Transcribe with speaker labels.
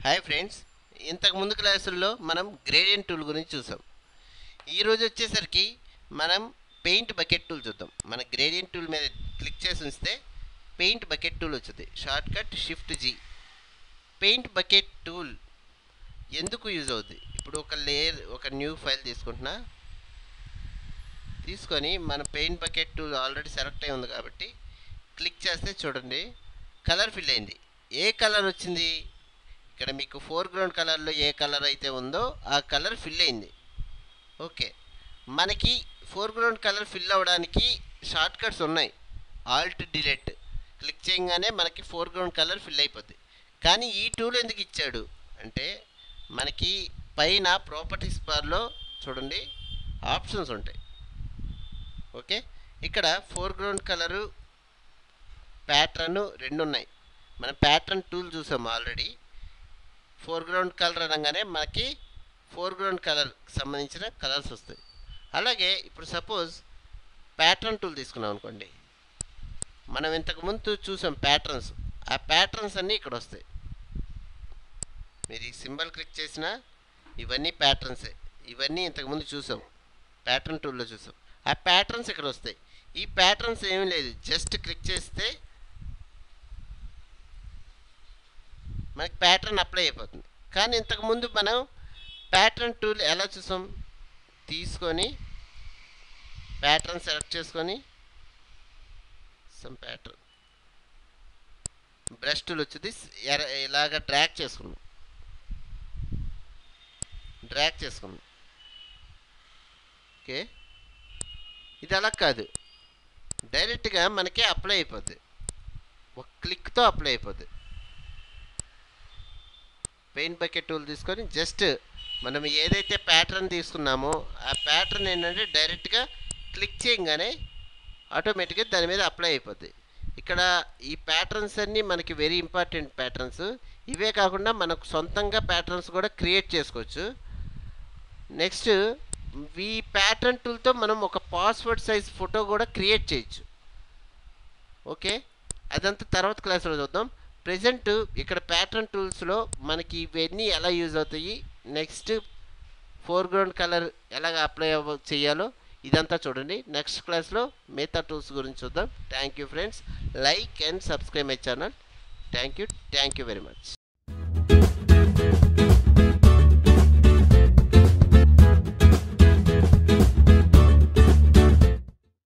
Speaker 1: hi friends ఇంతకు ముందు క్లాసుల్లో మనం గ్రేడియంట్ టూల్ గురించి చూసాం ఈరోజు వచ్చేసరికి మనం పెయింట్ బకెట్ టూల్ చూద్దాం మన గ్రేడియంట్ టూల్ మీద క్లిక్ చేసి ఉంచితే పెయింట్ బకెట్ టూల్ వచ్చింది shortcut shift G paint bucket tool ఎందుకు యూజ్ అవుతుంది ఇప్పుడు ఒక లేయర్ ఒక న్యూ ఫైల్ తీసుకుంటున్నా తీసుకొని మన paint bucket tool already select అయి ఉంది కాబట్టి క్లిక్ చేస్తే చూడండి కలర్ ఫిల్ అయింది ఏ కలర్ వచ్చింది ఇక్కడ మీకు ఫోర్గ్రౌండ్ కలర్లో ఏ కలర్ అయితే ఉందో ఆ కలర్ ఫిల్ అయింది ఓకే మనకి ఫోర్గ్రౌండ్ కలర్ ఫిల్ అవ్వడానికి షార్ట్ కట్స్ ఉన్నాయి ఆల్ట్ డిలీట్ క్లిక్ చేయగానే మనకి ఫోర్గ్రౌండ్ కలర్ ఫిల్ అయిపోద్ది కానీ ఈ టూల్ ఎందుకు ఇచ్చాడు అంటే మనకి పైన ప్రాపర్టీస్ బార్లో చూడండి ఆప్షన్స్ ఉంటాయి ఓకే ఇక్కడ ఫోర్గ్రౌండ్ కలరు ప్యాటర్న్ రెండు ఉన్నాయి మనం ప్యాటర్న్ టూల్ చూసాము ఆల్రెడీ ఫోర్గ్రౌండ్ కలర్ అనగానే మనకి ఫోర్గ్రౌండ్ కలర్ సంబంధించిన కలర్స్ వస్తాయి అలాగే ఇప్పుడు సపోజ్ ప్యాటర్న్ టూల్ తీసుకున్నాం అనుకోండి మనం ఇంతకు ముందు చూసాం ప్యాటర్న్స్ ఆ ప్యాటర్న్స్ అన్నీ ఇక్కడ వస్తాయి మీరు ఈ సింబల్ క్లిక్ చేసినా ఇవన్నీ ప్యాటర్న్సే ఇవన్నీ ఇంతకుముందు చూసాం ప్యాటర్న్ టూల్లో చూసాం ఆ ప్యాటర్న్స్ ఇక్కడ వస్తాయి ఈ ప్యాటర్న్స్ ఏమీ లేదు జస్ట్ క్లిక్ చేస్తే మనకి ప్యాటర్న్ అప్లై అయిపోతుంది కానీ ఇంతకుముందు మనం ప్యాటర్న్ టూల్ ఎలా చూసాం తీసుకొని ప్యాటర్న్ సెలెక్ట్ చేసుకొని సమ్ ప్యాటర్న్ బ్రష్ టూల్ వచ్చింది ఎర ఇలాగ డ్రాక్ చేసుకున్నాం డ్రాక్ చేసుకున్నాం ఓకే ఇది అలా కాదు డైరెక్ట్గా మనకి అప్లై అయిపోద్ది ఒక క్లిక్తో అప్లై అయిపోద్ది పెయింట్ బకెట్ టూల్ తీసుకొని జస్ట్ మనం ఏదైతే ప్యాటర్న్ తీసుకున్నామో ఆ ప్యాటర్న్ ఏంటంటే డైరెక్ట్గా క్లిక్ చేయగానే ఆటోమేటిక్గా దాని మీద అప్లై అయిపోద్ది ఇక్కడ ఈ ప్యాటర్న్స్ అన్నీ మనకి వెరీ ఇంపార్టెంట్ ప్యాటర్న్స్ ఇవే కాకుండా మనకు సొంతంగా ప్యాటర్న్స్ కూడా క్రియేట్ చేసుకోవచ్చు నెక్స్ట్ ఈ ప్యాటర్న్ టూల్తో మనం ఒక పాస్వర్డ్ సైజ్ ఫోటో కూడా క్రియేట్ చేయొచ్చు ఓకే అదంతా తర్వాత క్లాస్లో చూద్దాం ప్రజెంట్ ఇక్కడ ప్యాటర్న్ టూల్స్లో మనకి ఇవన్నీ ఎలా యూజ్ అవుతాయి నెక్స్ట్ ఫోర్గ్రౌండ్ కలర్ ఎలాగ అప్లై అవ్వ చేయాలో ఇదంతా చూడండి నెక్స్ట్ క్లాస్లో మిగతా టూల్స్ గురించి చూద్దాం thank you friends like and subscribe my channel thank you thank you very much